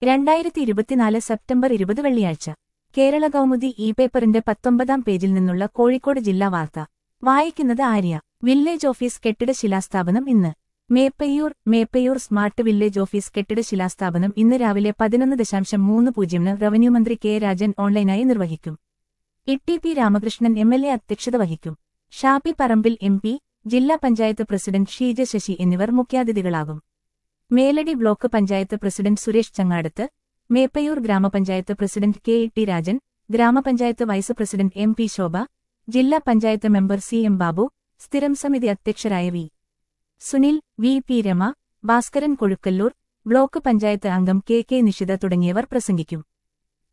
രണ്ടായിരത്തി ഇരുപത്തിനാല് സെപ്റ്റംബർ ഇരുപത് വെള്ളിയാഴ്ച കേരള കൗമുദി ഇ പേപ്പറിന്റെ പത്തൊമ്പതാം പേജിൽ നിന്നുള്ള കോഴിക്കോട് ജില്ലാ വാർത്ത വായിക്കുന്നത് ആര്യ വില്ലേജ് ഓഫീസ് കെട്ടിട ശിലാസ്ഥാപനം ഇന്ന് Meppayyur Meppayyur smart village office കെട്ടിട ശിലാസ്ഥാപനം ഇന്ന് രാവിലെ പതിനൊന്ന് ദശാംശം മൂന്ന് പൂജ്യമിന് റവന്യൂ മന്ത്രി കെ രാജൻ ഓൺലൈനായി നിർവഹിക്കും E P Ramakrishnan M L A അധ്യക്ഷത വഹിക്കും ഷാപ്പി പറമ്പിൽ എം പി ജില്ലാ പഞ്ചായത്ത് പ്രസിഡന്റ് ഷീജ ശശി എന്നിവർ മുഖ്യാതിഥികളാകും മേലടി ബ്ലോക്ക് പഞ്ചായത്ത് പ്രസിഡന്റ് സുരേഷ് ചങ്ങാടത്ത് മേപ്പയൂർ ഗ്രാമപഞ്ചായത്ത് president K E T Rajan ഗ്രാമപഞ്ചായത്ത് vice president M P Shobha ജില്ലാ panchayat member C M Babu സ്ഥിരം സമിതി അധ്യക്ഷരായ V Sunil V P Rama Bhaskaran Kozhukkallur block panchayat അംഗം കെ കെ നിഷിത തുടങ്ങിയവർ പ്രസംഗിക്കും